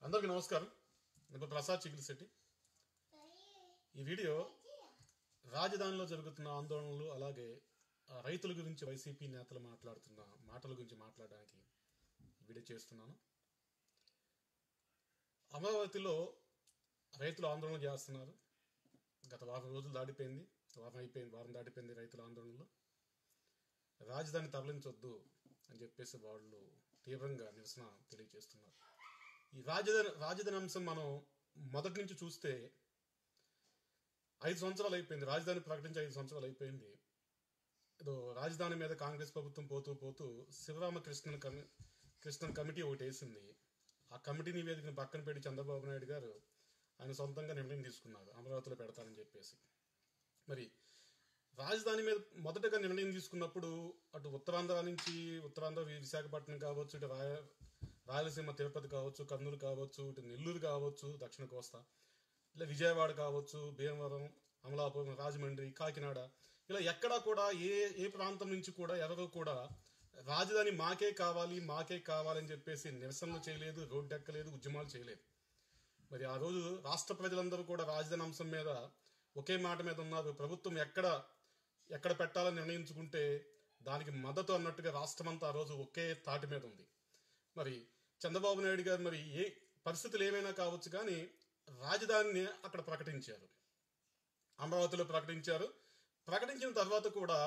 అందరికీ నమస్కారం నేను ప్రసాద్ చిగిలిశెట్టి ఈ వీడియో రాజధానిలో జరుగుతున్న ఆందోళనలు అలాగే ఆ రైతుల గురించి వైసీపీ నేతలు మాట్లాడుతున్న మాటల గురించి మాట్లాడడానికి ఈ వీడియో చేస్తున్నాను అమరావతిలో రైతులు ఆందోళన చేస్తున్నారు గత వారం రోజులు దాటిపోయింది వారం అయిపోయింది వారం దాటిపోయింది రైతుల ఆందోళనలో రాజధాని తరలించొద్దు అని చెప్పేసి వాళ్ళు తీవ్రంగా నిరసన తెలియజేస్తున్నారు ఈ రాజధాని రాజధాని అంశం మనం మొదటి నుంచి చూస్తే ఐదు సంవత్సరాలు అయిపోయింది రాజధాని ప్రకటించి ఐదు సంవత్సరాలు అయిపోయింది ఏదో రాజధాని మీద కాంగ్రెస్ ప్రభుత్వం పోతూ పోతూ శివరామకృష్ణన్ కమి కృష్ణన్ కమిటీ ఒకటి వేసింది ఆ కమిటీ నివేదికను పక్కన పెట్టి చంద్రబాబు నాయుడు గారు ఆయన సొంతంగా నిర్ణయం తీసుకున్నారు అమరావతిలో పెడతారని చెప్పేసి మరి రాజధాని మీద మొదటగా నిర్ణయం తీసుకున్నప్పుడు అటు ఉత్తరాంధ్ర నుంచి ఉత్తరాంధ్ర వి- విశాఖపట్నం కావచ్చు ఇటు రాయ రాయలసీమ తిరుపతి కావచ్చు కర్నూలు కావచ్చు ఇటు నెల్లూరు కావచ్చు దక్షిణ కోస్తా ఇలా విజయవాడ కావచ్చు భీమవరం అమలాపురం రాజమండ్రి కాకినాడ ఇలా ఎక్కడా కూడా ఏ ఏ ప్రాంతం నుంచి కూడా ఎవరు కూడా రాజధాని మాకే కావాలి మాకే కావాలని చెప్పేసి నిరసనలు చేయలేదు రోడ్డు ఎక్కలేదు ఉద్యమాలు చేయలేదు మరి ఆ రోజు రాష్ట్ర ప్రజలందరూ కూడా రాజధాని అంశం మీద ఒకే మాట మీద ఉన్నారు ప్రభుత్వం ఎక్కడ ఎక్కడ పెట్టాలని నిర్ణయించుకుంటే దానికి మద్దతు అన్నట్టుగా రాష్ట్రం అంతా ఆ రోజు ఒకే తాటి మీద ఉంది మరి చంద్రబాబు నాయుడు గారు మరి ఏ పరిస్థితులు ఏమైనా కావచ్చు కానీ రాజధానిని అక్కడ ప్రకటించారు అమరావతిలో ప్రకటించారు ప్రకటించిన తర్వాత కూడా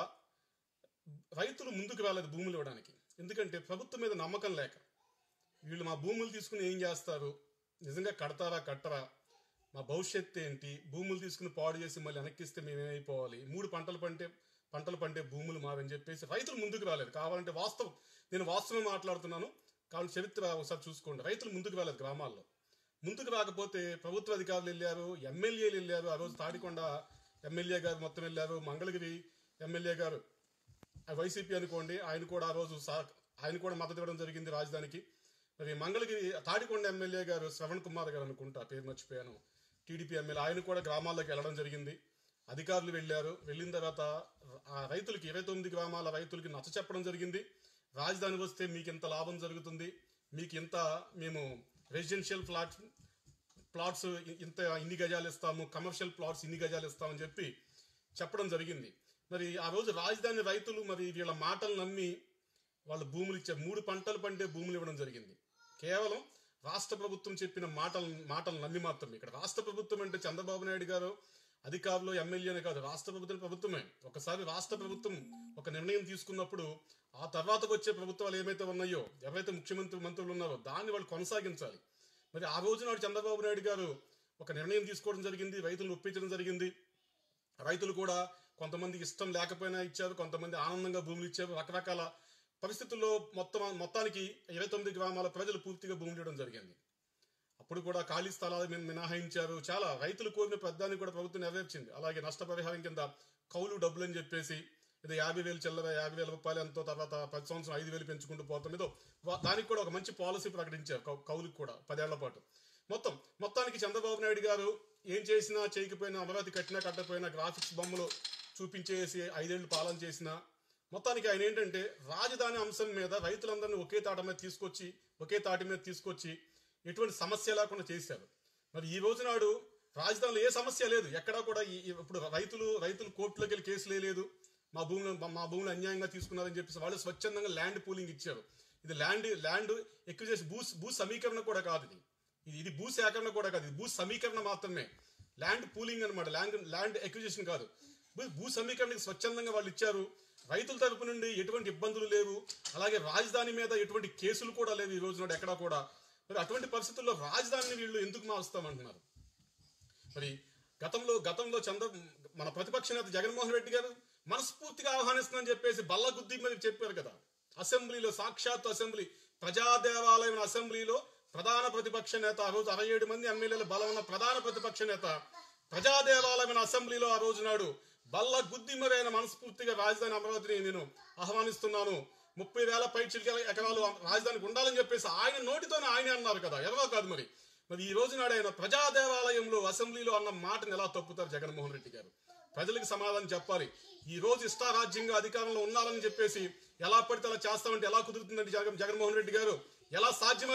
రైతులు ముందుకు రాలేదు భూములు ఇవ్వడానికి ఎందుకంటే ప్రభుత్వం మీద నమ్మకం లేక వీళ్ళు మా భూములు తీసుకుని ఏం చేస్తారు నిజంగా కడతారా కట్టరా మా భవిష్యత్తు ఏంటి భూములు తీసుకుని పాడు చేసి మళ్ళీ వెనక్కిస్తే మేము ఏమైపోవాలి మూడు పంటలు పంటే పంటలు పండే భూములు మావని చెప్పేసి రైతులు ముందుకు రాలేదు కావాలంటే వాస్తవం నేను వాస్తవం మాట్లాడుతున్నాను కావాలి చరిత్ర ఒకసారి చూసుకోండి రైతులు ముందుకు రాలేదు గ్రామాల్లో ముందుకు రాకపోతే ప్రభుత్వ అధికారులు వెళ్ళారు ఎమ్మెల్యేలు వెళ్ళారు ఆ రోజు తాడికొండ ఎమ్మెల్యే గారు మొత్తం వెళ్ళారు మంగళగిరి ఎమ్మెల్యే గారు ఆ వైసీపీ అనుకోండి ఆయన కూడా ఆ రోజు సా ఆయన కూడా మద్దతు ఇవ్వడం జరిగింది రాజధానికి మరి మంగళగిరి తాడికొండ ఎమ్మెల్యే గారు శ్రవణ్ కుమార్ గారు అనుకుంటా పేరు మర్చిపోయాను టీడీపీ ఎమ్మెల్యే ఆయన కూడా గ్రామాల్లోకి వెళ్ళడం జరిగింది అధికారులు వెళ్ళారు వెళ్ళిన తర్వాత ఆ రైతులకి ఇరవై తొమ్మిది గ్రామాల రైతులకి నచ్చ చెప్పడం జరిగింది రాజధాని వస్తే మీకు ఇంత లాభం జరుగుతుంది మీకు ఇంత మేము రెసిడెన్షియల్ ఫ్లాట్ ప్లాట్స్ ఇంత ఇన్ని గజాలు ఇస్తాము కమర్షియల్ ప్లాట్స్ ఇన్ని గజాలు ఇస్తామని చెప్పి చెప్పడం జరిగింది మరి ఆ రోజు రాజధాని రైతులు మరి వీళ్ళ మాటలు నమ్మి వాళ్ళ భూములు ఇచ్చారు మూడు పంటలు పండే భూములు ఇవ్వడం జరిగింది కేవలం రాష్ట్ర ప్రభుత్వం చెప్పిన మాటలు మాటలు నమ్మి మాత్రమే ఇక్కడ రాష్ట్ర ప్రభుత్వం అంటే చంద్రబాబు నాయుడు గారు అధికారులు ఎమ్మెల్యేనే కాదు రాష్ట్ర ప్రభుత్వం ప్రభుత్వమే ఒకసారి రాష్ట్ర ప్రభుత్వం ఒక నిర్ణయం తీసుకున్నప్పుడు ఆ తర్వాతకు వచ్చే ప్రభుత్వాలు ఏమైతే ఉన్నాయో ఎవరైతే ముఖ్యమంత్రి మంత్రులు ఉన్నారో దాన్ని వాళ్ళు కొనసాగించాలి మరి ఆ రోజు నాడు చంద్రబాబు నాయుడు గారు ఒక నిర్ణయం తీసుకోవడం జరిగింది రైతులను ఒప్పించడం జరిగింది రైతులు కూడా కొంతమందికి ఇష్టం లేకపోయినా ఇచ్చారు కొంతమంది ఆనందంగా భూములు ఇచ్చారు రకరకాల పరిస్థితుల్లో మొత్తం మొత్తానికి ఇరవై తొమ్మిది గ్రామాల ప్రజలు పూర్తిగా భూములు ఇవ్వడం జరిగింది అప్పుడు కూడా ఖాళీ స్థలాలు మిన- మినహాయించారు చాలా రైతులు కోరిన పెద్దాన్ని కూడా ప్రభుత్వం నెరవేర్చింది అలాగే నష్టపరిహారం కింద కౌలు డబ్బులు అని చెప్పేసి ఇది యాభై వేలు చిల్లర యాభై వేల రూపాయలు ఎంతో తర్వాత ప్రతి సంవత్సరం ఐదు వేలు పెంచుకుంటూ పోతాం ఏదో వా- దానికి కూడా ఒక మంచి పాలసీ ప్రకటించారు కౌ- కౌలుకి కూడా పదేళ్ల పాటు మొత్తం మొత్తానికి చంద్రబాబు నాయుడు గారు ఏం చేసినా చేయకపోయినా అమరావతి కట్టినా కట్టకపోయినా గ్రాఫిక్స్ బొమ్మలు చూపించేసి ఐదేళ్లు పాలన చేసినా మొత్తానికి ఆయన ఏంటంటే రాజధాని అంశం మీద రైతులందరినీ ఒకే తాట మీద తీసుకొచ్చి ఒకే తాటి మీద తీసుకొచ్చి ఎటువంటి సమస్య లేకుండా చేశారు మరి ఈ రోజు నాడు రాజధానిలో ఏ సమస్య లేదు ఎక్కడా కూడా ఈ- ఈ- ఇప్పుడు రైతులు రైతులు కోర్టులోకి వెళ్ళి కేసులు లేదు మా భూములు మా భూములు అన్యాయంగా తీసుకున్నారని చెప్పేసి వాళ్ళు స్వచ్ఛందంగా ల్యాండ్ పూలింగ్ ఇచ్చారు ఇది ల్యాండ్ ల్యాండ్ ఎక్కువ చేసి భూ భూ సమీకరణ కూడా కాదు ఇది ఇది ఇది భూ సేకరణ కూడా కాదు ఇది భూ సమీకరణ మాత్రమే ల్యాండ్ పూలింగ్ అనమాట ల్యాండ్ ల్యాండ్ ఎక్విజిషన్ కాదు భూ- భూ సమీకరణకి స్వచ్ఛందంగా వాళ్ళు ఇచ్చారు రైతుల తరపు నుండి ఎటువంటి ఇబ్బందులు లేవు అలాగే రాజధాని మీద ఎటువంటి కేసులు కూడా లేవు ఈ రోజు నాడు ఎక్కడా కూడా మరి అటువంటి పరిస్థితుల్లో రాజధానిని వీళ్ళు ఎందుకు మారుస్తామంటున్నారు మరి గతంలో గతంలో చంద్ర మన ప్రతిపక్ష నేత జగన్మోహన్ రెడ్డి గారు మనస్ఫూర్తిగా ఆహ్వానిస్తుందని చెప్పేసి బల్ల గుద్ది మీద చెప్పారు కదా అసెంబ్లీలో సాక్షాత్ అసెంబ్లీ ప్రజాదేవాలయం అసెంబ్లీలో ప్రధాన ప్రతిపక్ష నేత ఆ రోజు అరవై ఏడు మంది ఎమ్మెల్యేల బలం ఉన్న ప్రధాన ప్రతిపక్ష నేత ప్రజాదేవాలయం అసెంబ్లీలో ఆ రోజు నాడు బల్ల గుద్ది మరి ఆయన మనస్ఫూర్తిగా రాజధాని అమరావతిని నేను ఆహ్వానిస్తున్నాను ముప్పై వేల పై చిలికల ఎకరాలు రాజధానికి ఉండాలని చెప్పేసి ఆయన నోటితోనే ఆయనే అన్నారు కదా ఎవరో కాదు మరి మరి ఈ రోజు నాడు ఆయన ప్రజాదేవాలయంలో అసెంబ్లీలో అన్న మాటను ఎలా తప్పుతారు జగన్మోహన్ రెడ్డి గారు ప్రజలకు సమాధానం చెప్పాలి ఈ రోజు ఇష్టారాజ్యంగా అధికారంలో ఉన్నారని చెప్పేసి ఎలా పడితే అలా చేస్తామంటే ఎలా కుదురుతుందండి జగన్ జగన్మోహన్ రెడ్డి గారు ఎలా సాధ్యం అది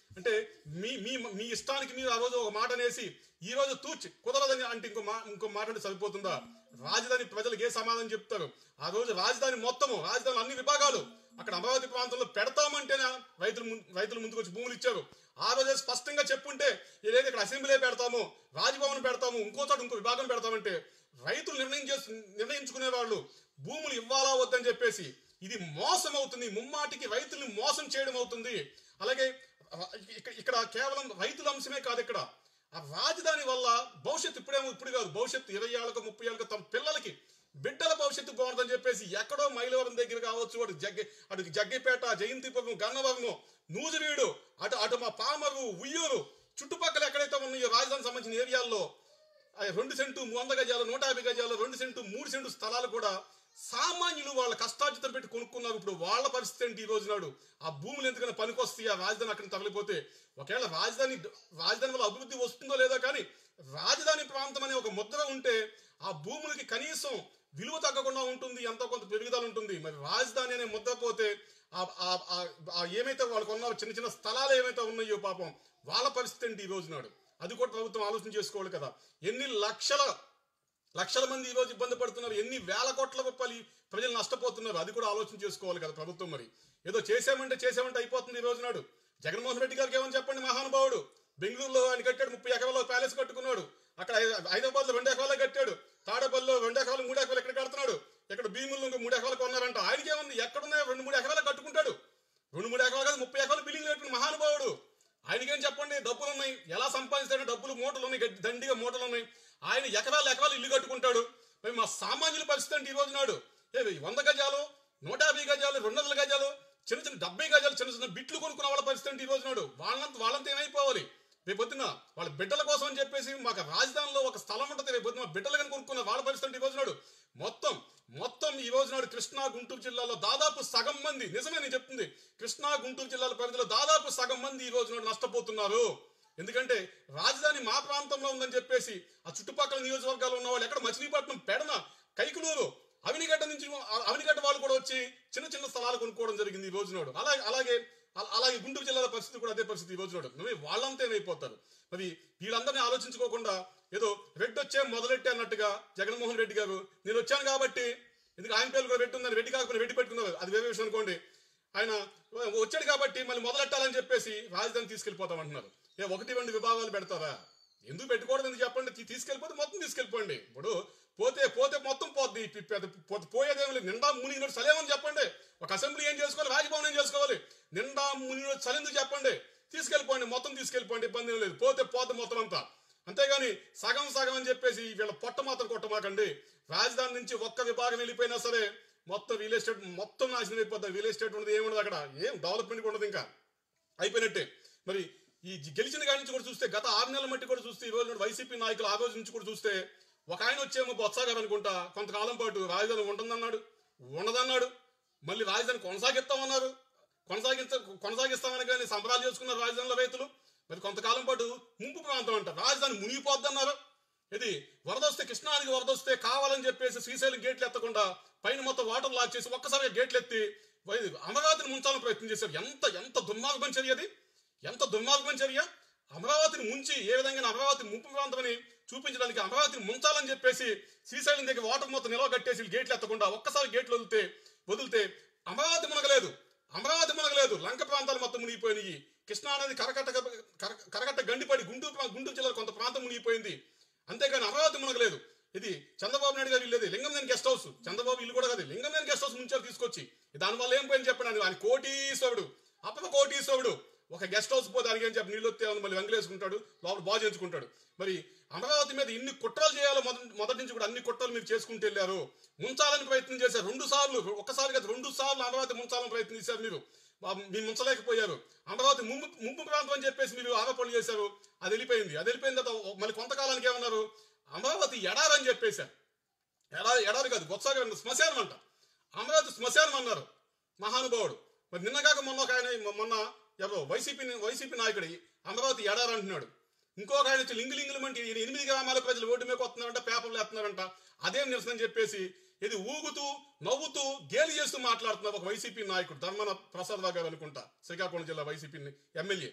అంటే మీ మీ మీ ఇష్టానికి మీరు ఆ రోజు ఒక మాట అనేసి ఈ రోజు తూచి కుదరదని అంటే ఇంకో మా ఇంకో మాట అంటే సరిపోతుందా రాజధాని ప్రజలకు ఏ సమాధానం చెప్తారు ఆ రోజు రాజధాని మొత్తము రాజధాని అన్ని విభాగాలు అక్కడ అమరావతి ప్రాంతంలో పెడతామంటేనే రైతులు ముం- రైతులు ముందుకు వచ్చి భూములు ఇచ్చారు ఆ రోజే స్పష్టంగా చెప్పుంటే ఏదైతే ఇక్కడ అసెంబ్లీ పెడతాము రాజ్భవన్ పెడతాము ఇంకో చోట ఇంకో విభాగం పెడతామంటే రైతులు నిర్ణయం చేసు నిర్ణయించుకునే వాళ్ళు భూములు ఇవ్వాలా వద్దని చెప్పేసి ఇది మోసం అవుతుంది ముమ్మాటికి రైతుల్ని మోసం చేయడం అవుతుంది అలాగే ర- ఇక్కడ ఇక్కడ కేవలం రైతుల అంశమే కాదు ఇక్కడ ఆ రాజధాని వల్ల భవిష్యత్తు ఇప్పుడేమో ఇప్పుడు కాదు భవిష్యత్తు ఇరవై ఏళ్ళకు ముప్పై ఏళ్ళకు తమ పిల్లలకి బిడ్డల భవిష్యత్తు బాగుంటుందని చెప్పేసి ఎక్కడో మైలవరం దగ్గర కావచ్చు అటు జగ్గ అటు జగ్గిపేట జయంతిపురం గన్నవరము నూజివీడు అటు అటు మా పామరు ఉయ్యూరు చుట్టుపక్కల ఎక్కడైతే ఉన్నాయో రాజధానికి సంబంధించిన ఏరియాల్లో ఆ రెండు సెంటు వంద గజాలు నూట యాభై గజాలు రెండు సెంటు మూడు సెంటు స్థలాలు కూడా సామాన్యులు వాళ్ళ కష్టార్జితం పెట్టి కొనుక్కున్నారు ఇప్పుడు వాళ్ళ పరిస్థితి ఏంటి ఈ రోజు నాడు ఆ భూములు ఎందుకైనా పనికొస్తాయి ఆ రాజధాని అక్కడ తరలిపోతే ఒకవేళ రాజధాని రాజధాని వల్ల అభివృద్ధి వస్తుందో లేదో కానీ రాజధాని ప్రాంతం అనే ఒక ముద్ర ఉంటే ఆ భూములకి కనీసం విలువ తగ్గకుండా ఉంటుంది ఎంతో కొంత పెరుగుదల ఉంటుంది మరి రాజధాని అనే ముద్ర పోతే ఆ- ఆ- ఆ- ఆ ఏమైతే వాళ్ళకు ఉన్నారో చిన్న చిన్న స్థలాలు ఏమైతే ఉన్నాయో పాపం వాళ్ళ పరిస్థితి ఏంటి ఈ రోజు నాడు అది కూడా ప్రభుత్వం ఆలోచన చేసుకోవాలి కదా ఎన్ని లక్షల లక్షల మంది ఈ రోజు ఇబ్బంది పడుతున్నారు ఎన్ని వేల కోట్ల రూపాయలు ఈ ప్రజలు నష్టపోతున్నారు అది కూడా ఆలోచన చేసుకోవాలి కదా ప్రభుత్వం మరి ఏదో చేసామంటే చేసామంటే అయిపోతుంది ఈ రోజు నాడు జగన్మోహన్ రెడ్డి గారికి ఏమని చెప్పండి మహానుభావుడు బెంగళూరులో ఆయన కట్టాడు ముప్పై ఎకరాల ప్యాలెస్ కట్టుకున్నాడు అక్కడ హైదరాబాద్ లో రెండు ఎకరాలు కట్టాడు తాడపల్లిలో రెండు ఎకరాలు మూడు ఎకరాలు ఎక్కడ కడుతున్నాడు ఇక్కడ భీములు ఇంకో మూడు ఎకరాలు కొన్నారంట ఆయనకి ఏముంది ఎక్కడున్నాయో రెండు మూడు ఎకరాలు కట్టుకుంటాడు రెండు మూడు ఎకరాలు కాదు ముప్పై ఎకరాలు బిల్డింగ్ కట్టిన మహానుభావుడు ఆయనకేం చెప్పండి డబ్బులు ఉన్నాయి ఎలా సంపాదిస్తాడో డబ్బులు మూటలు ఉన్నాయి గట్టి- దండిగా మూటలు ఉన్నాయి ఆయన ఎకరాలు ఎకరాలు ఇల్లు కట్టుకుంటాడు మరి మా సామాన్యుల పరిస్థితి అంటే ఈ రోజు నాడు ఏవి వంద గజాలు నూట యాభై గజాలు రెండు వందల గజాలు చిన్న చిన్న డెబ్బై గజాలు చిన్న చిన్న బిట్లు కొనుక్కున్న వాళ్ళ పరిస్థితి అంటే ఈ రోజు నాడు వాళ్ళంత వాళ్ళంతా ఏమైపోవాలి రేపు పొద్దున వాళ్ళ బిడ్డల కోసం అని చెప్పేసి మాకు రాజధానిలో ఒక స్థలం ఉంటుంది రేపు పొద్దున మా బిడ్డలు కానీ కొనుక్కున్న వాళ్ళ పరిస్థితి అంటే ఈ రోజు నాడు మొత్తం మొత్తం ఈ రోజు నాడు కృష్ణా గుంటూరు జిల్లాలో దాదాపు సగం మంది నిజమే నేను చెప్తుంది కృష్ణా గుంటూరు జిల్లాల పరిధిలో దాదాపు సగం మంది ఈ రోజు నాడు నష్టపోతున్నారు ఎందుకంటే రాజధాని మా ప్రాంతంలో ఉందని చెప్పేసి ఆ చుట్టుపక్కల నియోజకవర్గాలు ఉన్న వాళ్ళు ఎక్కడ మచిలీపట్నం పెడన కైకులూరు అవినిగడ్డ నుంచి అవినిగడ్డ వాళ్ళు కూడా వచ్చి చిన్న చిన్న స్థలాలు కొనుక్కోవడం జరిగింది ఈ రోజు నాడు అలాగే అలాగే అల- అలాగే గుంటూరు జిల్లాల పరిస్థితి కూడా అదే పరిస్థితి ఈ రోజు నాడు మరి వాళ్ళంతా ఏమైపోతారు మరి వీళ్ళందరినీ ఆలోచించుకోకుండా ఏదో రెడ్డి వచ్చే మొదలెట్టి అన్నట్టుగా జగన్మోహన్ రెడ్డి గారు నేను వచ్చాను కాబట్టి ఎందుకు ఆయన పేరు కూడా రెడ్డి ఉందని రెడ్డి కాకపోతే రెడ్డి పెట్టుకున్నారు అది వేరే విషయం అనుకోండి ఆయన వచ్చాడు కాబట్టి మళ్ళీ మొదలెట్టాలని చెప్పేసి రాజధాని తీసుకెళ్లిపోతామంటున్నారు ఏ ఒకటి రెండు విభాగాలు పెడతారా ఎందుకు పెట్టుకోవడం ఎందుకు చెప్పండి తీ- తీసుకెళ్ళిపోతే మొత్తం తీసుకెళ్ళిపోండి ఇప్పుడు పోతే పోతే మొత్తం పోద్ది పి- పెద్ద- పో- పోయేదేమి లేదు నిండా మునిగినట్టు సలేమని చెప్పండి ఒక అసెంబ్లీ ఏం చేసుకోవాలి రాజభవన్ ఏం చేసుకోవాలి నిండా మునిగినట్టు చలిందుకు చెప్పండి తీసుకెళ్ళిపోండి మొత్తం తీసుకెళ్ళిపోండి ఇబ్బంది ఏం లేదు పోతే పోతే మొత్తం అంతా అంతేగాని సగం సగం అని చెప్పేసి వీళ్ళ పొట్ట మాత్రం కొట్టమాకండి రాజధాని నుంచి ఒక్క విభాగం వెళ్ళిపోయినా సరే మొత్తం రియల్ ఎస్టేట్ మొత్తం నాశనం అయిపోతుంది రియల్ ఎస్టేట్ ఉండదు ఏముండదు అక్కడ ఏం డెవలప్మెంట్ కూడా ఉండదు ఇంకా అయిపోయినట్టే మరి ఈ జి- గెలిచిన కాడి నుంచి కూడా చూస్తే గత ఆరు నెలల మట్టి కూడా చూస్తే ఈ రోజు వైసీపీ నాయకులు ఆ రోజు నుంచి కూడా చూస్తే ఒక ఆయన వచ్చేమో బొత్స గారు అనుకుంటా కొంతకాలం పాటు రాజధాని ఉంటుందన్నాడు ఉండదన్నాడు మళ్ళీ రాజధాని కొనసాగిస్తామన్నారు కొనసాగించ కొనసాగిస్తామని కానీ సంబరాలు చేసుకున్నారు రాజధానిలో రైతులు మరి కొంతకాలం పాటు ముంపు ప్రాంతం అంట రాజధాని మునిగిపోద్దన్నారు ఇది వరద వస్తే కృష్ణానికి వరద వస్తే కావాలని చెప్పేసి శ్రీశైలం గేట్లు ఎత్తకుండా పైన మొత్తం వాటర్ లాక్ చేసి ఒక్కసారిగా గేట్లు ఎత్తి వై- అమరావతిని ముంచాలని ప్రయత్నం చేశారు ఎంత ఎంత దుర్మార్గం చర్య అది ఎంత దుర్మార్గం చర్య అమరావతిని ముంచి ఏ విధంగా అమరావతి ముంపు ప్రాంతమని చూపించడానికి అమరావతిని ముంచాలని చెప్పేసి శ్రీశైలం దగ్గర వాటర్ మొత్తం నిలవ కట్టేసి గేట్లు ఎత్తకుండా ఒక్కసారి గేట్లు వదిలితే వదిలితే అమరావతి మునగలేదు అమరావతి మునగలేదు లంక ప్రాంతాలు మొత్తం మునిగిపోయినాయి కృష్ణా నది కరకట్ట కర- కరకట్ట గండిపడి గుంటూరు ప్రా- గుంటూరు జిల్లాలో కొంత ప్రాంతం మునిగిపోయింది అంతేగాని అమరావతి మునగలేదు ఇది చంద్రబాబు నాయుడు గారు ఇల్లేది లింగంనేని గెస్ట్ హౌస్ చంద్రబాబు ఇల్లు కూడా కాదు లింగంనేని గెస్ట్ హౌస్ ముంచారు తీసుకొచ్చి దానివల్ల ఏం పోయింది చెప్పండి ఆయన కోటీశ్వరుడు అప్ప కోటీశ్వరుడు ఒక గెస్ట్ హౌస్ పోతే దానికి ఏం చెప్పి నీళ్ళు వస్తే మళ్ళీ వెంగలేసుకుంటాడు లోపల బాగు చేయించుకుంటాడు మరి అమరావతి మీద ఇన్ని కుట్రలు చేయాలో మొదటి మొదటి నుంచి కూడా అన్ని కుట్రలు మీరు చేసుకుంటూ వెళ్ళారు ముంచాలని ప్రయత్నం చేశారు రెండు సార్లు ఒక్కసారి కాదు రెండు సార్లు అమరావతి ముంచాలని ప్రయత్నం చేశారు మీరు ఆ, మీరు ముంచలేకపోయారు అమరావతి ముంపు ముంపు ప్రాంతం అని చెప్పేసి మీరు ఆరోపణలు చేశారు అది వెళ్ళిపోయింది అది వెళ్ళిపోయిన తర్వాత మళ్ళీ కొంతకాలానికి ఏమన్నారు అమరావతి ఎడారని చెప్పేశారు ఎడారి ఎడారి కాదు గొత్సాగా శ్మశానం అంట అమరావతి శ్మశానం అన్నారు మహానుభావుడు మరి నిన్నగాక మొన్న ఒక ఆయన మొన్న ఎవరో వైసీపీ వైసీపీ నాయకుడు అమరావతి ఎడారి అంటున్నాడు ఇంకొక ఆయన వచ్చి లింగు లింగులు అంటే ఈయన ఎనిమిది గ్రామాల ప్రజలు ఓటు మీద వస్తున్నారంట పేపర్లు వేస్తున్నారంట అదేం నిరసన చెప్పేసి ఇది ఊగుతూ నవ్వుతూ గేలి చేస్తూ మాట్లాడుతున్నారు ఒక వైసీపీ నాయకుడు ధర్మన ప్రసాద్ రావు గారు అనుకుంటా శ్రీకాకుళం జిల్లా వైసీపీ ఎమ్మెల్యే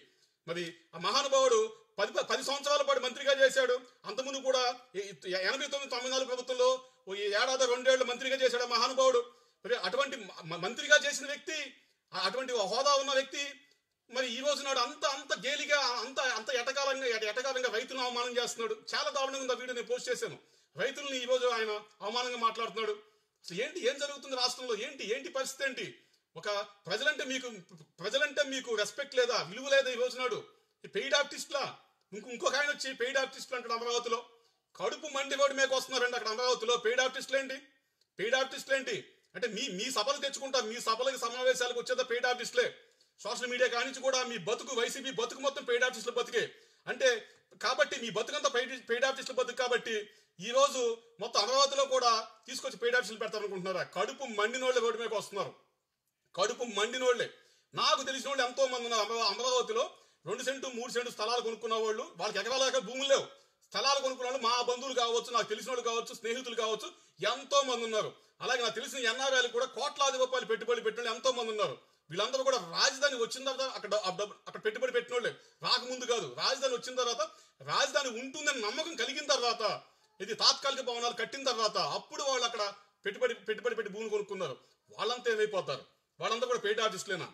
మరి ఆ మహానుభావుడు పది పది సంవత్సరాల పాటు మంత్రిగా చేశాడు అంతకుముందు కూడా ఈ- ఈ ఎనభై తొమ్మిది తొంభై నాలుగు ప్రభుత్వంలో ఓ ఈ ఏడాది రెండేళ్లు మంత్రిగా చేశాడు ఆ మహానుభావుడు మరి అటువంటి మ- మంత్రిగా చేసిన వ్యక్తి ఆ- అటువంటి హోదా ఉన్న వ్యక్తి మరి ఈ రోజు నాడు అంత అంత గేలిగా అంత అంత ఎటకాలంగా ఎట- ఎటకాలంగా రైతులను అవమానం చేస్తున్నాడు చాలా దారుణంగా ఉంది ఆ వీడియో నేను పోస్ట్ చేశాను రైతుల్ని ఈ రోజు ఆయన అవమానంగా మాట్లాడుతున్నాడు అసలు ఏంటి ఏం జరుగుతుంది రాష్ట్రంలో ఏంటి ఏంటి పరిస్థితి ఏంటి ఒక ప్రజలంటే మీకు ప్రజలంటే మీకు రెస్పెక్ట్ లేదా విలువ లేదా ఈ రోజు నాడు ఈ పెయిడ్ ఆర్టిస్ట్లా ఇంకో ఇంకొక ఆయన వచ్చి పెయిడ్ ఆర్టిస్టులు అంటాడు అమరావతిలో కడుపు మండి రోడ్డు మీద వస్తున్నారండి అక్కడ అమరావతిలో పెయిడ్ ఆర్టిస్టులు ఏంటి పెయిడ్ ఆర్టిస్టులు ఏంటి అంటే మీ మీ సభలు తెచ్చుకుంటారు మీ సభలకి సమావేశాలకు వచ్చేదా పెయిడ్ ఆర్టిస్టులే సోషల్ మీడియా కానించి కూడా మీ బతుకు వైసీపీ బతుకు మొత్తం పెయిడ్ ఆర్టిస్టుల బతుకే అంటే కాబట్టి మీ బతుకంతా పెయిడ్ పెయిడ్ ఆర్టిస్టుల బతుకు కాబట్టి ఈ రోజు మొత్తం అమరావతిలో కూడా తీసుకొచ్చి పెయిడ్ ఆర్టిస్టులు పెడతారనుకుంటున్నారా కడుపు మండినోళ్ళే రోడ్డు మీదకి వస్తున్నారు కడుపు మండినోళ్ళే నాకు తెలిసిన వాళ్ళు ఎంతో మంది ఉన్నారు అమరా- అమరావతిలో రెండు సెంటు మూడు సెంటు స్థలాలు కొనుక్కున్న వాళ్ళు వాళ్ళకి ఎకరాల భూములు లేవు స్థలాలు కొనుక్కున్న వాళ్ళు మా బంధువులు కావచ్చు నాకు తెలిసిన వాళ్ళు కావచ్చు స్నేహితులు కావచ్చు ఎంతో మంది ఉన్నారు అలాగే నాకు తెలిసిన ఎన్ఆర్ఐలు కూడా కోట్లాది రూపాయలు పెట్టుబడి పెట్టిన వాళ్ళు ఎంతో మంది ఉన్నారు వీళ్ళందరూ కూడా రాజధాని వచ్చిన తర్వాత అక్కడ ఆ డబ్బు- అక్కడ పెట్టుబడి పెట్టిన వాళ్ళే రాకముందు కాదు రాజధాని వచ్చిన తర్వాత రాజధాని ఉంటుందని నమ్మకం కలిగిన తర్వాత ఇది తాత్కాలిక భవనాలు కట్టిన తర్వాత అప్పుడు వాళ్ళు అక్కడ పెట్టుబడి పెట్టుబడి పెట్టి భూములు కొనుక్కున్నారు వాళ్ళంతా ఏమైపోతారు వాళ్ళంతా కూడా పేట ఆర్టిస్టులేనా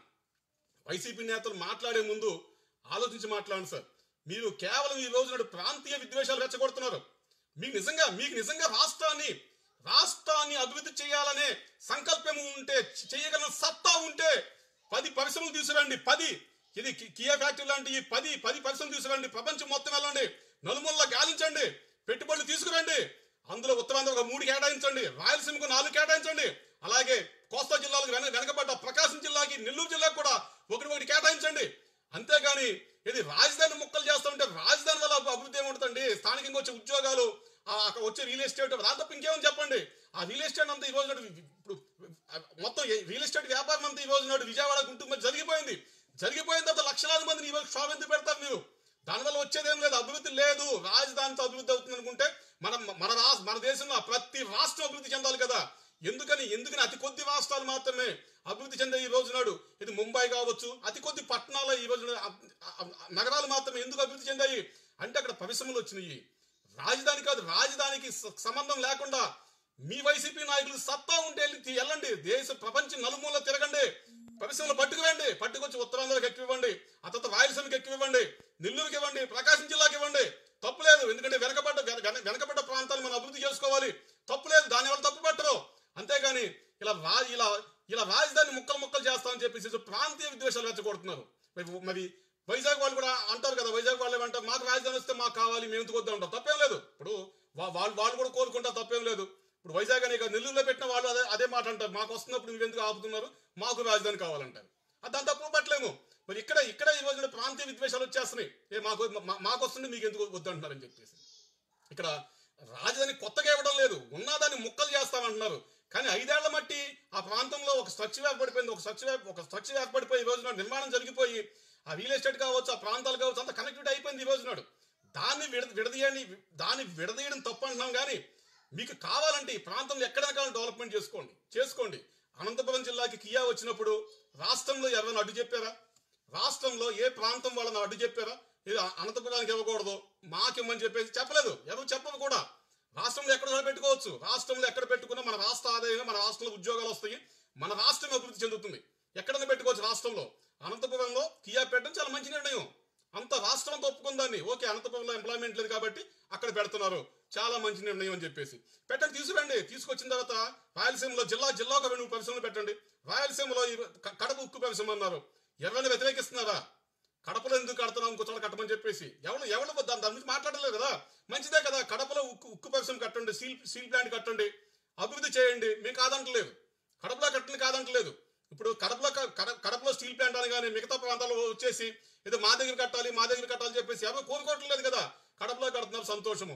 వైసీపీ నేతలు మాట్లాడే ముందు ఆలోచించి మాట్లాడండి సార్ మీరు కేవలం ఈ రోజు నాడు ప్రాంతీయ విద్వేషాలు రెచ్చగొడుతున్నారు మీకు నిజంగా మీకు నిజంగా రాష్ట్రాన్ని రాష్ట్రాన్ని అభివృద్ధి చేయాలనే సంకల్పం ఉంటే చ- చేయగల సత్తా ఉంటే పది పరిశ్రమలు తీసుకురండి పది ఇది కి- కియా ఫ్యాక్టరీ లాంటి ఈ పది పది పరిశ్రమలు తీసుకురండి ప్రపంచం మొత్తం వెళ్ళండి నలుమూలలా గాలించండి పెట్టుబడులు తీసుకురండి అందులో ఉత్తరాంధ్ర ఒక మూడు కేటాయించండి రాయలసీమకు నాలుగు కేటాయించండి అలాగే కోస్తా జిల్లాలకు వెనక వెనకబడ్డ ప్రకాశం జిల్లాకి నెల్లూరు జిల్లాకు కూడా ఒకటి ఒకటి కేటాయించండి అంతేగాని ఇది రాజధాని ముక్కలు చేస్తామంటే రాజధాని వల్ల అభి- అభివృద్ధి ఏముంటుందండి స్థానికంగా వచ్చే ఉద్యోగాలు ఆ అక్కడ వచ్చే రియల్ ఎస్టేట్ దాని తప్ప ఇంకేమని చెప్పండి ఆ రియల్ ఎస్టేట్ అంతా ఈ రోజు నాడు ఇప్పుడు ఆ మొత్తం ఏ- రియల్ ఎస్టేట్ వ్యాపారం అంతా ఈ రోజు నాడు విజయవాడ గుంటూరు మధ్య జరిగిపోయింది జరిగిపోయిన తర్వాత లక్షలాది మందిని ఈ రోజు షాప్ ఎందుకు పెడతారు మీరు దానివల్ల వచ్చేదేం లేదు అభివృద్ధి లేదు రాజధానితో అభివృద్ధి అవుతుంది అనుకుంటే మన మన రాష్ట్ర మన దేశంలో ప్రతి రాష్ట్రం అభివృద్ధి చెందాలి కదా ఎందుకని ఎందుకని అతి కొద్ది రాష్ట్రాలు మాత్రమే అభివృద్ధి చెందే ఈ రోజు నాడు ఇది ముంబై కావచ్చు అతి కొద్ది పట్టణాలు ఈ రోజు నాడు అబ్- అబ్- నగరాలు మాత్రమే ఎందుకు అభివృద్ధి చెందాయి అంటే అక్కడ పరిశ్రమలు వచ్చినాయి రాజధాని కాదు రాజధానికి స- సంబంధం లేకుండా మీ వైసీపీ నాయకులు సత్తా ఉంటే వెళ్ళి తీ- వెళ్ళండి దేశ ప్రపంచం నలుమూల తిరగండి పరిశ్రమలు పట్టుకురండి పట్టుకొచ్చి ఉత్తరాంధ్రకి ఎక్కువ ఇవ్వండి ఆ తర్వాత రాయలసీమకి ఎక్కువ ఇవ్వండి నెల్లూరుకి ఇవ్వండి ప్రకాశం జిల్లాకి ఇవ్వండి తప్పు లేదు ఎందుకంటే వెనకబడ్డ వెన- వెన- వెనకబడ్డ ప్రాంతాలు మనం అభివృద్ధి చేసుకోవాలి తప్పు లేదు దాని వల్ల తప్పు పెట్టరు అంతేగాని ఇలా రా ఇలా ఇలా రాజధాని ముక్కలు ముక్కలు చేస్తామని చెప్పేసి ప్రాంతీయ విద్వేషాలు రెచ్చగొడుతున్నారు మరి మరి వైజాగ్ వాళ్ళు కూడా అంటారు కదా వైజాగ్ వాళ్ళు ఏమంటారు మాకు రాజధాని వస్తే మాకు కావాలి మేము ఎందుకు వద్దాం అంటారు తప్పేం లేదు ఇప్పుడు వా- వాళ్ళు వాళ్ళు కూడా కోరుకుంటారు తప్పేం లేదు ఇప్పుడు వైజాగ్ అనే కాదు, నెల్లూరులో పెట్టిన వాళ్ళు అదే అదే మాట అంటారు మాకు వస్తున్నప్పుడు మీరు ఎందుకు ఆపుతున్నారు మాకు రాజధాని కావాలంటారు అది దాని తప్పు పట్టలేము మరి ఇక్కడ ఇక్కడ ఈ రోజున ప్రాంతీయ విద్వేషాలు వచ్చేస్తున్నాయి ఏ మాకు మా- మాకు వస్తుంది మీకు ఎందుకు వద్దంటున్నారని చెప్పేసి ఇక్కడ రాజధాని కొత్తగా ఇవ్వడం లేదు ఉన్నదాన్ని ముక్కలు చేస్తామంటున్నారు కానీ ఐదేళ్ల మట్టి ఆ ప్రాంతంలో ఒక స్ట్రక్చర్ ఏర్పడిపోయింది ఒక స్ట్రక్చర్ ఒక స్ట్రక్చర్ ఏర్పడిపోయి ఈ రోజున నిర్మాణం జరిగిపోయి ఆ రియల్ ఎస్టేట్ కావచ్చు ఆ ప్రాంతాలు కావచ్చు అంత కనెక్టివిటీ అయిపోయింది ఈ రోజు నాడు దాన్ని విడ విడదీయని దాన్ని విడదీయడం తప్పు అంటున్నాం కానీ మీకు కావాలంటే ఈ ప్రాంతంలో ఎక్కడైనా కావాలి డెవలప్మెంట్ చేసుకోండి చేసుకోండి అనంతపురం జిల్లాకి కియా వచ్చినప్పుడు రాష్ట్రంలో ఎవరైనా అడ్డు చెప్పారా రాష్ట్రంలో ఏ ప్రాంతం వాళ్ళని అడ్డు చెప్పారా ఇది అనంతపురానికి ఇవ్వకూడదు మాకిమ్మని చెప్పేసి చెప్పలేదు ఎవరు చెప్పరు కూడా రాష్ట్రంలో ఎక్కడ కూడా పెట్టుకోవచ్చు రాష్ట్రంలో ఎక్కడ పెట్టుకున్నా మన రాష్ట్ర ఆదాయంగా మన రాష్ట్రంలో ఉద్యోగాలు వస్తాయి మన రాష్ట్రం అభివృద్ధి చెందుతుంది ఎక్కడైనా పెట్టుకోవచ్చు రాష్ట్రంలో అనంతపురంలో కియా పెట్టడం చాలా మంచి నిర్ణయం అంత రాష్ట్రం అంతా ఒప్పుకుందాన్ని ఓకే అనంతపురంలో ఎంప్లాయ్మెంట్ లేదు కాబట్టి అక్కడ పెడుతున్నారు చాలా మంచి నిర్ణయం అని చెప్పేసి పెట్టండి తీసుకురండి తీసుకొచ్చిన తర్వాత రాయలసీమలో జిల్లా జిల్లా ఒక రెండు పరిశ్రమలు పెట్టండి రాయలసీమలో ఈ క- కడప ఉక్కు పరిశ్రమ అన్నారు ఎవరైనా వ్యతిరేకిస్తున్నారా కడపలో ఎందుకు కడుతున్నాం ఇంకో చోట కట్టమని చెప్పేసి ఎవరు ఎవరు దాని దాని గురించి మాట్లాడలేదు కదా మంచిదే కదా కడపలో ఉక్కు ఉక్కు పరిశ్రమ కట్టండి స్టీల్ స్టీల్ ప్లాంట్ కట్టండి అభివృద్ధి చేయండి మేము కాదంటలేదు కడపలో కట్టండి కాదంటలేదు ఇప్పుడు కడపలో క- కడ- కడపలో స్టీల్ ప్లాంట్ అనగానే మిగతా ప్రాంతాల్లో వచ్చేసి ఏదో మా దగ్గర కట్టాలి మా దగ్గర కట్టాలి చెప్పేసి ఎవరు కోరుకోవట్లేదు కదా కడపలో కడుతున్నారు సంతోషము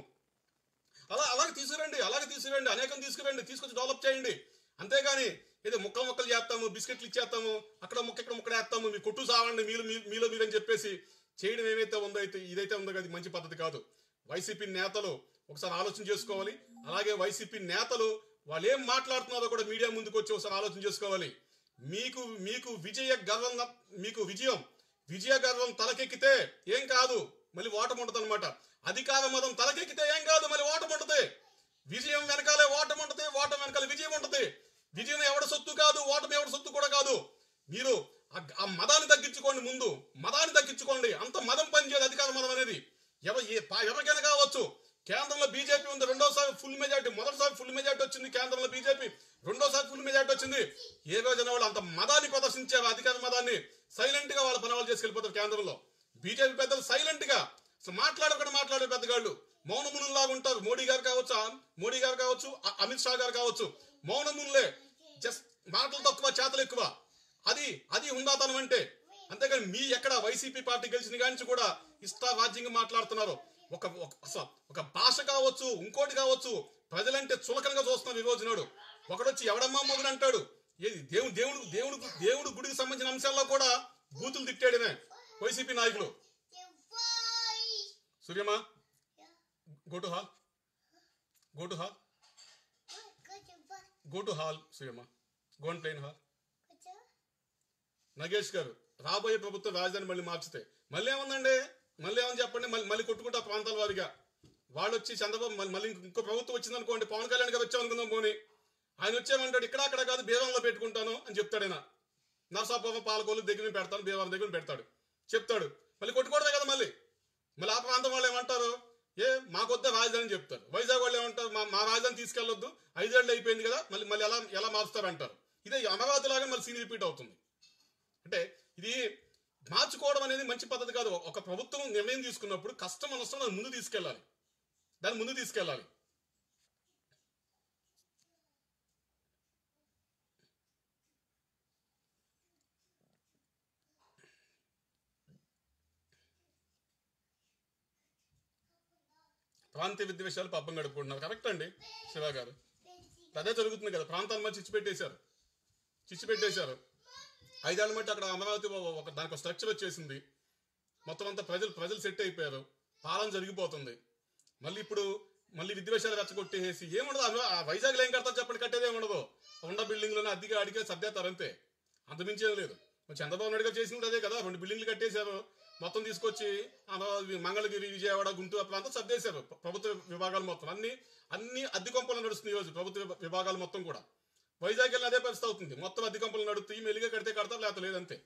అలా అలాగే తీసుకురండి అలాగే తీసుకురండి అనేకం తీసుకురండి తీసుకొచ్చి డెవలప్ చేయండి అంతేగాని ఏదో ముక్కలు ముక్కలు చేస్తాము బిస్కెట్లు ఇచ్చేస్తాము అక్కడ ముక్క ఇక్కడ ముక్కడ వేస్తాము మీ కొట్టు సావండి మీరు మీ- మీలో మీరని చెప్పేసి చేయడం ఏమైతే ఉందో అయితే ఇదైతే ఉందో అది మంచి పద్ధతి కాదు వైసీపీ నేతలు ఒకసారి ఆలోచన చేసుకోవాలి అలాగే వైసీపీ నేతలు వాళ్ళు ఏం మాట్లాడుతున్నారో కూడా మీడియా ముందుకు వచ్చి ఒకసారి ఆలోచన చేసుకోవాలి మీకు మీకు విజయ గర్వం మీకు విజయం విజయ గర్వం తలకెక్కితే ఏం కాదు మళ్ళీ ఓటమి ఉంటుంది అనమాట అధికార మదం తలకెక్కితే ఏం కాదు మళ్ళీ ఓటమి ఉంటుంది విజయం వెనకాలే ఓటమి ఉంటుంది ఓటమి వెనకాల విజయం ఉంటుంది విజయం ఎవడ సొత్తు కాదు ఓటమి ఎవడ సొత్తు కూడా కాదు మీరు ఆ- ఆ మదాన్ని తగ్గించుకోండి ముందు మదాన్ని తగ్గించుకోండి అంత మదం పనిచేయదు అధికార మదం అనేది ఎవ ఏ- పా- ఎవరికైనా కావచ్చు కేంద్రంలో బీజేపీ ఉంది రెండోసారి ఫుల్ మెజార్టీ మొదటిసారి ఫుల్ మెజార్టీ వచ్చింది కేంద్రంలో బీజేపీ రెండోసారి ఫుల్ మెజార్టీ వచ్చింది ఏ రోజున వాళ్ళు అంత మదాన్ని ప్రదర్శించారు అధికార మదాన్ని సైలెంట్ గా వాళ్ళ పని వాళ్ళు చేసుకెళ్ళిపోతారు కేంద్రంలో బీజేపీ పెద్దలు సైలెంట్ గా అసలు మాట్లాడకుండా మాట్లాడే పెద్దగాళ్ళు మౌనమునులాగా ఉంటారు మోడీ గారు కావచ్చు ఆ- మోడీ గారు కావచ్చు అ- అమిత్ షా గారు కావచ్చు మౌనమునులే జస్ట్ మాటలు తక్కువ చేతలు ఎక్కువ అది అది హుందాతనం అంటే అంతేగాని మీ ఎక్కడ వైసీపీ పార్టీ గెలిచిన కాడి నుంచి కూడా ఇష్టా రాజ్యంగా మాట్లాడుతున్నారు ఒక ఒక- అసలు ఒక భాష కావచ్చు ఇంకోటి కావచ్చు ప్రజలంటే చులకనగా చూస్తున్నారు ఈ రోజు నాడు ఒకడొచ్చి ఎవడమ్మా మొగుడు అంటాడు ఏది దేవుడు దేవుడు దేవుడు దేవుడు గుడికి సంబంధించిన అంశాల్లో కూడా బూతులు తిట్టాడమే వైసీపీ నాయకులు సూర్యమా go to hell go to hell go to hell సూర్యమా go and plain hell Nagesh garu రాబోయే ప్రభుత్వం రాజధాని మళ్ళీ మార్చితే మళ్ళీ ఏముందండి మళ్ళీ ఏమని చెప్పండి మళ్ళీ మళ్ళీ కొట్టుకుంటా ప్రాంతాల వారిగా వాళ్ళు వచ్చి చంద్రబాబు మళ్ళీ- మళ్ళీ ఇంకో ప్రభుత్వం వచ్చింది అనుకోండి పవన్ కళ్యాణ్ గారు వచ్చామనుకుందాం పోనీ ఆయన వచ్చామంటాడు ఇక్కడ అక్కడ కాదు బీరంలో పెట్టుకుంటాను అని చెప్తాడు ఆయన నరసాపురం పాలకోలు దగ్గర పెడతాను బీవరం దగ్గర పెడతాడు చెప్తాడు మళ్ళీ కొట్టుకోవడమే కదా మళ్ళీ మళ్ళీ ఆ ప్రాంతం వాళ్ళు ఏమంటారు ఏ మాకొద్ద రాజధాని అని చెప్తారు వైజాగ్ వాళ్ళు ఏమంటారు మా మా రాజధాని తీసుకెళ్లొద్దు ఐదేళ్ళు అయిపోయింది కదా మళ్ళీ మళ్ళీ ఎలా ఎలా మారుస్తారు అంటారు ఇదే అమరావతి లాగా మళ్ళీ సీన్ రిపీట్ అవుతుంది అంటే ఇది మార్చుకోవడం అనేది మంచి పద్ధతి కాదు ఒక ప్రభుత్వం నిర్ణయం తీసుకున్నప్పుడు కష్టం నష్టం దాన్ని ముందు తీసుకెళ్ళాలి దాన్ని ముందు తీసుకెళ్ళాలి ప్రాంతీయ విద్వేషాలు పబ్బం గడుపుకుంటున్నారు కరెక్ట్ అండి శివ గారు అదే జరుగుతుంది కదా ప్రాంతాల మధ్య చిచ్చు పెట్టేశారు చిచ్చు పెట్టేశారు ఐదేళ్ల మట్టి అక్కడ అమరావతి ఒక- ఒక దానికి స్ట్రక్చర్ వచ్చేసింది మొత్తం అంతా ప్రజలు ప్రజలు సెట్ అయిపోయారు పాలన జరిగిపోతుంది మళ్ళీ ఇప్పుడు మళ్ళీ విద్వేషాలు రెచ్చగొట్టేసి ఏముండదు అమ- ఆ వైజాగ్లో ఏం కడతారు చెప్పండి కట్టేది ఏముండదు ఉన్న బిల్డింగ్లోనే అద్దెగా అడిగే సర్దేస్తారు అంతే అంతమించి ఏం లేదు మరి చంద్రబాబు నాయుడు గారు చేసింది అదే కదా రెండు బిల్డింగ్లు కట్టేశారు మొత్తం తీసుకొచ్చి అమరావతి మంగళగిరి విజయవాడ గుంటూరు ఆ ప్రాంతం సర్దేశారు ప్ర- ప్రభుత్వ విభాగాలు మొత్తం అన్ని అన్ని అద్దె కొంపలు నడుస్తుంది ఈ రోజు ప్రభుత్వ విభా- విభాగాలు మొత్తం కూడా వైజాగ్ వెళ్ళిన అదే పరిస్థితి అవుతుంది మొత్తం అద్దె కొంపలు నడుస్తాయి మెల్లిగా కడితే కడతారు లేకపోతే లేదంతే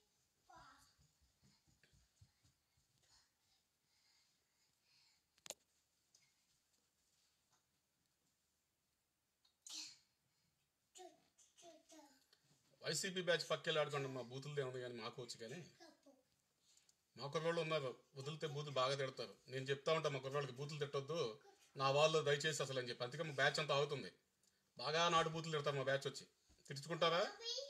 వైసీపీ బ్యాచ్ పక్కెళ్ళి ఆడుకోండి మా బూతులదే ఉంది కానీ మాకు వచ్చి కానీ మా కుర్రోళ్ళు ఉన్నారు వదిలితే బూతులు బాగా తిడతారు నేను చెప్తా ఉంటా మా కుర్రోళ్ళకి బూతులు తిట్టొద్దు నా వాళ్ళు దయచేసి అసలు అని చెప్పి అందుకే మా బ్యాచ్ అంతా అవుతుంది బాగా నాటు బూతులు తిడతారు మా బ్యాచ్ వచ్చి తిట్టుకుంటారా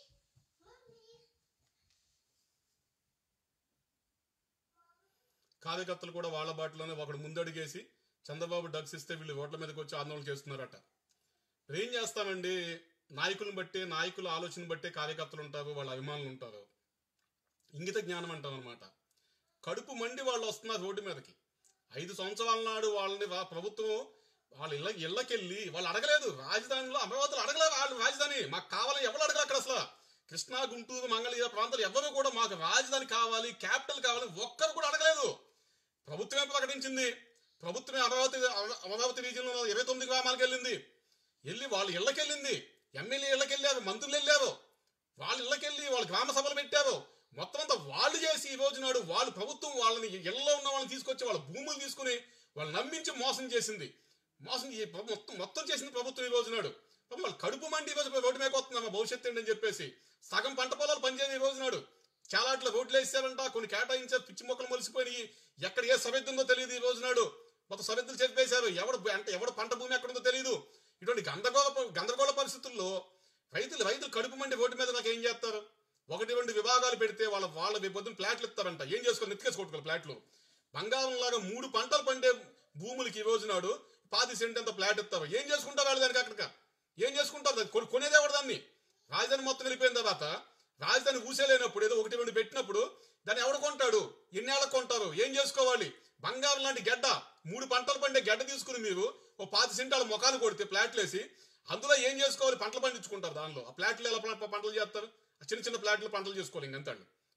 కార్యకర్తలు కూడా వాళ్ళ బాటలోనే ఒకడు ముందడుగేసి చంద్రబాబు డగ్స్ ఇస్తే వీళ్ళు ఓట్ల మీదకి వచ్చి ఆందోళన చేస్తున్నారట మరి ఏం చేస్తామండి నాయకులను బట్టే నాయకుల ఆలోచన బట్టే కార్యకర్తలు ఉంటారు వాళ్ళ అభిమానులు ఉంటారు ఇంగిత జ్ఞానం అంటాం అనమాట కడుపు మండి వాళ్ళు వస్తున్నారు రోడ్డు మీదకి ఐదు సంవత్సరాల నాడు వాళ్ళని వా- ప్రభుత్వం వాళ్ళ ఇళ్ళ ఇళ్ళకెళ్ళి వాళ్ళు అడగలేదు రాజధానిలో అమరావతిలో అడగలేదు వాళ్ళు రాజధాని మాకు కావాలి ఎవరు అడగలేదు అక్కడ అసలు కృష్ణా గుంటూరు మంగళగిరి ప్రాంతాలు ఎవరు కూడా మాకు రాజధాని కావాలి క్యాపిటల్ కావాలి ఒక్కరు కూడా అడగలేదు ప్రభుత్వమే ప్రకటించింది ప్రభుత్వమే అమరావతి అమరావతి రీజియన్లో ఉన్న ఇరవై తొమ్మిది గ్రామాలకు వెళ్ళింది వెళ్ళి వాళ్ళ ఇళ్ళకి వెళ్ళింది ఎమ్మెల్యే ఇళ్ళకి వెళ్ళారు మంత్రులు వెళ్ళారు వాళ్ళ ఇళ్ళకి వెళ్ళి వాళ్ళ గ్రామ సభలు పెట్టారు మొత్తం అంతా వాళ్ళు చేసి ఈ రోజు నాడు వాళ్ళు ప్రభుత్వం వాళ్ళని ఇళ్ళలో ఉన్న వాళ్ళని తీసుకొచ్చి వాళ్ళ భూములు తీసుకుని వాళ్ళు నమ్మించి మోసం చేసింది మోసం ఈ ప్రభు- మొత్తం మొత్తం చేసింది ప్రభుత్వం ఈ రోజు నాడు పాపం వాళ్ళు కడుపు మండి ఈ రోజు రోడ్డు మీద వస్తుంది మా భవిష్యత్తు ఏంటి అని చెప్పేసి సగం పంట పొలాలు పనిచేయదు ఈ రోజు నాడు చాలా అట్లా రోడ్లు వేసారంట కొన్ని కేటాయించారు పిచ్చి మొక్కలు మొలిసిపోయి ఎక్కడ ఏ సభ్యత ఉందో తెలియదు ఈ రోజు నాడు మొత్తం సభ్యతలు చెప్పేశారు ఎవడు అంటే ఎవడు పంట భూమి ఎక్కడ ఉందో తెలియదు ఇటువంటి గందరగోళ గందరగోళ పరిస్థితుల్లో రైతులు రైతులు కడుపు మండి రోడ్డు మీద నాకు ఏం చేస్తారు ఒకటి రెండు విభాగాలు పెడితే వాళ్ళ వాళ్ళ పొద్దున్న ప్లాట్లు ఇస్తారంట ఏం చేసుకొని నెత్తికేసుకోవట్లేదు ప్లాట్లు బంగారం లాగా మూడు పంటలు పండే భూములకి ఈ రోజు నాడు పాతి సెంట్ అంత ప్లాట్ ఇస్తారు ఏం చేసుకుంటారు వాళ్ళు దానికి అక్కడిక ఏం చేసుకుంటారు దాన్ని కొను- కొనేదే ఎవరు దాన్ని రాజధాని మొత్తం వెళ్ళిపోయిన తర్వాత రాజధాని ఊసేలేనప్పుడు ఏదో ఒకటి రెండు పెట్టినప్పుడు దాన్ని ఎవడు కొంటాడు ఎన్నేళ్ళకు కొంటారు ఏం చేసుకోవాలి బంగారం లాంటి గడ్డ మూడు పంటలు పండే గడ్డ తీసుకుని మీరు ఓ పాతి సెంటాల ముఖాలు కొడితే ప్లాట్లు వేసి అందులో ఏం చేసుకోవాలి పంటలు పండించుకుంటారు దానిలో ఆ ప్లాట్లు ఎలా ప- పంటలు చేస్తారు ఆ చిన్న చిన్న ప్లాట్లు పంటలు చేసుకోవాలి ఇంకంతండి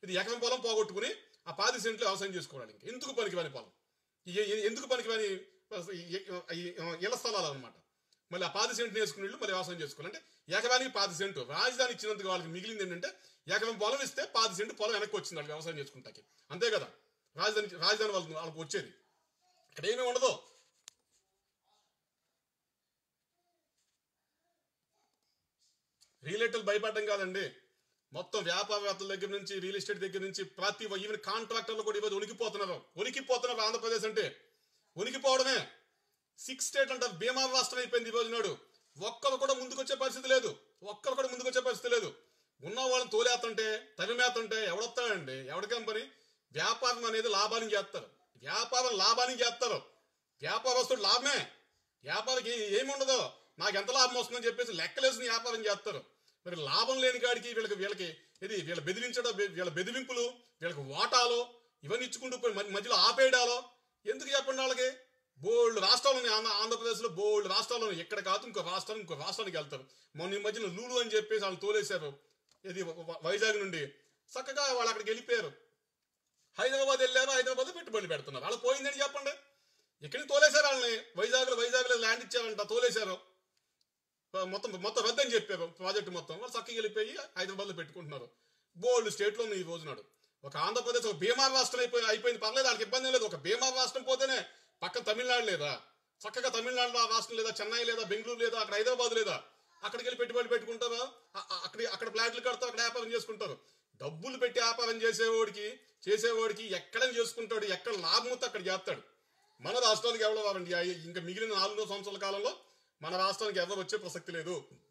ఇది ఎకరం పొలం పోగొట్టుకుని ఆ పాతి సెంట్లు వ్యవసాయం చేసుకోవాలి ఇంక ఎందుకు పనికిరాని పొలం ఈ- ఈ- ఎందుకు పనికిరాని ఈ- ఈ- ఇళ్ల స్థలాలు అనమాట మళ్ళీ ఆ పాతి సెంట్ వేసుకుని వీళ్ళు మళ్ళీ వ్యవసాయం చేసుకోవాలి అంటే ఎకరానికి పాతి సెంటు రాజధాని ఇచ్చినందుకు వాళ్ళకి మిగిలింది ఏంటంటే ఎకరం పొలం ఇస్తే పాతి సెంటు పొలం వెనక్కి వచ్చింది వాళ్ళకి వ్యవసాయం చేసుకుంటాకి అంతే కదా రాజధాని రాజధాని వాళ్ళకి వాళ్ళకి వచ్చేది ఇక్కడ ఏమీ ఉండదు రియల్ ఎస్టేట్ భయపడడం కాదండి మొత్తం వ్యాపారవేత్తల దగ్గర నుంచి రియల్ ఎస్టేట్ దగ్గర నుంచి ప్రతి ఈవెన్ కాంట్రాక్టర్లు కూడా ఈరోజు ఉనికిపోతున్నారు ఉనికిపోతున్నారు ఆంధ్రప్రదేశ్ అంటే ఉనికిపోవడమే సిక్స్ స్టేట్ అంటారు బీమా రాష్ట్రం అయిపోయింది ఈ రోజు నాడు ఒక్కరు కూడా ముందుకొచ్చే పరిస్థితి లేదు ఒక్కరు కూడా ముందుకొచ్చే పరిస్థితి లేదు ఉన్న వాళ్ళని తోలేస్తుంటే తరిమేస్తుంటే ఎవడొస్తాడండి ఎవడి కంపెనీ వ్యాపారం అనేది లాభానికి చేస్తారు వ్యాపారం లాభానికి చేస్తారు వ్యాపారస్తుడు లాభమే వ్యాపారికి ఏమి ఉండదు నాకు ఎంత లాభం వస్తుందని చెప్పేసి లెక్కలేసిన వ్యాపారం చేస్తారు మరి లాభం లేని కాడికి వీళ్ళకి వీళ్ళకి ఇది వీళ్ళ బెదిరించడం వీళ్ళ బెదిరింపులు వీళ్ళకి వాటాలు ఇవన్నీ ఇచ్చుకుంటూ పోయి మధ్య- మధ్యలో ఆపేయడాలో ఎందుకు చెప్పండి వాళ్ళకి బోల్డ్ రాష్ట్రాలు ఉన్నాయి ఆంధ్ర ఆంధ్రప్రదేశ్లో బోల్డ్ రాష్ట్రాలు ఉన్నాయి ఎక్కడ కాదు ఇంకో రాష్ట్రం ఇంకో రాష్ట్రానికి వెళ్తారు మొన్న ఈ మధ్యన లూలు అని చెప్పేసి వాళ్ళు తోలేశారు ఇది వ- వైజాగ్ నుండి చక్కగా వాళ్ళు అక్కడికి వెళ్ళిపోయారు హైదరాబాద్ వెళ్ళారు హైదరాబాద్ పెట్టుబడులు పెడుతున్నారు వాళ్ళు పోయిందని చెప్పండి ఇక్కడికి తోలేశారు వాళ్ళని వైజాగ్లో వైజాగ్లో ల్యాండ్ ఇచ్చారంట తోలేశారు మొత్తం మొత్తం రద్దని చెప్పారు ప్రాజెక్టు మొత్తం వాళ్ళు చక్కగా వెళ్ళిపోయి హైదరాబాద్లో పెట్టుకుంటున్నారు బోల్డ్ స్టేట్లో ఉంది ఈ రోజు నాడు ఒక ఆంధ్రప్రదేశ్ ఒక బీమార్ రాష్ట్రం అయిపోయి అయిపోయింది పర్లేదు వాళ్ళకి ఇబ్బంది ఏం లేదు ఒక బీమార్ రాష్ట్రం పోతేనే పక్కన తమిళనాడు లేదా చక్కగా తమిళనాడులో రాష్ట్రం లేదా చెన్నై లేదా బెంగళూరు లేదా అక్కడ హైదరాబాద్ లేదా అక్కడికి వెళ్ళి పెట్టుబడి పెట్టుకుంటారా అ- అ- అక్కడ అక్కడ ఫ్లాట్లు కడతారు అక్కడ వ్యాపారం చేసుకుంటారు డబ్బులు పెట్టి వ్యాపారం చేసేవాడికి చేసేవాడికి ఎక్కడ చేసుకుంటాడు ఎక్కడ లాభం వస్తే అక్కడ చేస్తాడు మన రాష్ట్రానికి ఎవరో వారండి ఇంకా మిగిలిన నాలుగో సంవత్సరాల కాలంలో మన రాష్ట్రానికి ఎవరు వచ్చే ప్రసక్తి లేదు